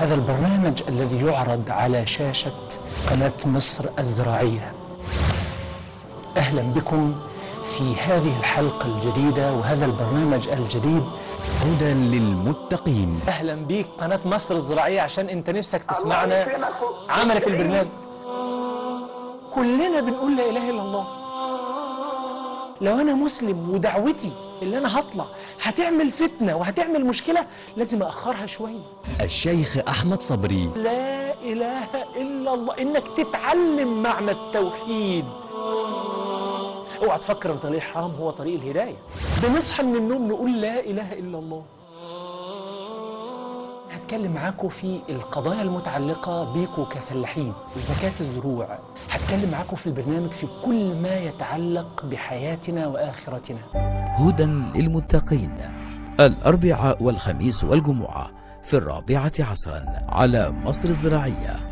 هذا البرنامج الذي يعرض على شاشة قناة مصر الزراعية أهلا بكم في هذه الحلقة الجديدة وهذا البرنامج الجديد هدى للمتقين أهلا بيك قناة مصر الزراعية عشان أنت نفسك تسمعنا عملت البرنامج كلنا بنقول لا إله إلا الله لو أنا مسلم ودعوتي اللي أنا هطلع هتعمل فتنة وهتعمل مشكلة لازم أأخرها شوية الشيخ أحمد صبري لا إله إلا الله إنك تتعلم معنى التوحيد اوعى تفكر ان طريق الحرام هو طريق الهداية بنصحى من النوم نقول لا إله إلا الله هتكلم معاكم في القضايا المتعلقة بيكوا كفلاحين زكاة الزروع هتكلم معاكم في البرنامج في كل ما يتعلق بحياتنا وآخرتنا هدى للمتقين الأربعاء والخميس والجمعة في الرابعة عصرا على مصر الزراعية